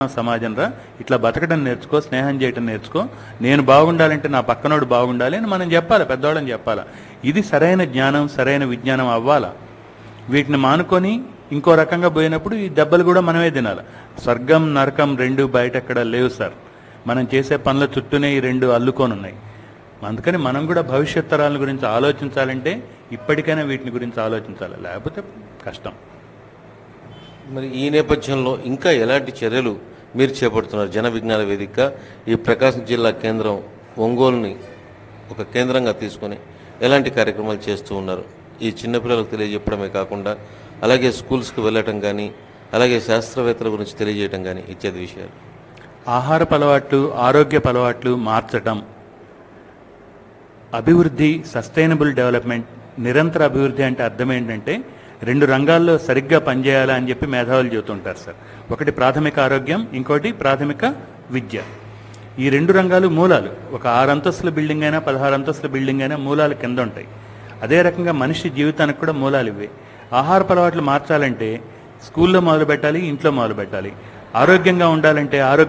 సమాజం రా ఇట్లా బతకడం నేర్చుకో స్నేహం చేయటం నేర్చుకో నేను బాగుండాలంటే నా పక్కనోడు బాగుండాలి అని మనం చెప్పాలి పెద్దవాళ్ళని చెప్పాలా ఇది సరైన జ్ఞానం సరైన విజ్ఞానం అవ్వాలా వీటిని మానుకొని ఇంకో రకంగా పోయినప్పుడు ఈ దెబ్బలు కూడా మనమే తినాలి స్వర్గం నరకం రెండు బయట ఎక్కడ లేవు సార్ మనం చేసే పనుల చుట్టూనే ఈ రెండు అల్లుకొని ఉన్నాయి అందుకని మనం కూడా భవిష్యత్ తరాల గురించి ఆలోచించాలంటే ఇప్పటికైనా వీటిని గురించి ఆలోచించాలి లేకపోతే కష్టం మరి ఈ నేపథ్యంలో ఇంకా ఎలాంటి చర్యలు మీరు చేపడుతున్నారు జన విజ్ఞాన వేదిక ఈ ప్రకాశం జిల్లా కేంద్రం ఒంగోలుని ఒక కేంద్రంగా తీసుకొని ఎలాంటి కార్యక్రమాలు చేస్తూ ఉన్నారు ఈ చిన్నపిల్లలకు తెలియజెప్పడమే కాకుండా అలాగే స్కూల్స్కి వెళ్ళటం కానీ అలాగే శాస్త్రవేత్తల గురించి తెలియజేయటం కానీ ఇత్యాది విషయాలు ఆహారపు అలవాట్లు ఆరోగ్యపు అలవాట్లు మార్చటం అభివృద్ధి సస్టైనబుల్ డెవలప్మెంట్ నిరంతర అభివృద్ధి అంటే అర్థం ఏంటంటే రెండు రంగాల్లో సరిగ్గా పనిచేయాలా అని చెప్పి మేధావులు చెబుతుంటారు సార్ ఒకటి ప్రాథమిక ఆరోగ్యం ఇంకోటి ప్రాథమిక విద్య ఈ రెండు రంగాలు మూలాలు ఒక ఆరు అంతస్తుల బిల్డింగ్ అయినా పదహారు అంతస్తుల బిల్డింగ్ అయినా మూలాలు కింద ఉంటాయి అదే రకంగా మనిషి జీవితానికి కూడా మూలాలు ఇవే ఆహారపు అలవాట్లు మార్చాలంటే స్కూల్లో మొదలు పెట్టాలి ఇంట్లో మొదలు పెట్టాలి ఆరోగ్యంగా ఉండాలంటే ఆరోగ్య